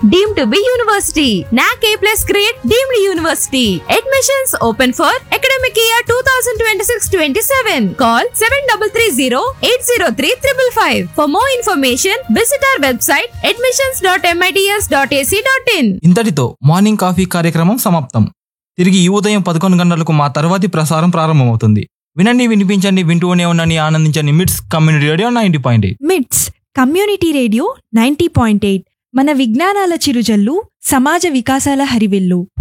deemed to be university. NAC A plus grade deemed university. Admissions open for academic year 2026-27. Call 7330-803-555. For more information, visit our website admissions.mits.ac.in. ఇంతటితో morning coffee కార్యక్రమం సమాప్తం తిరిగి ఈ ఉదయం పదకొండు గంటలకు మా తర్వాతి ప్రసారం ప్రారంభమవుతుంది వినండి వినిపించండి వింటూనే ఉండండి ఆనందించండి MITS community radio ninety point eight MITS community radio ninety point eight మన విజ్ఞానాల చిరుజల్లు సమాజ వికాసాల హరివిల్లు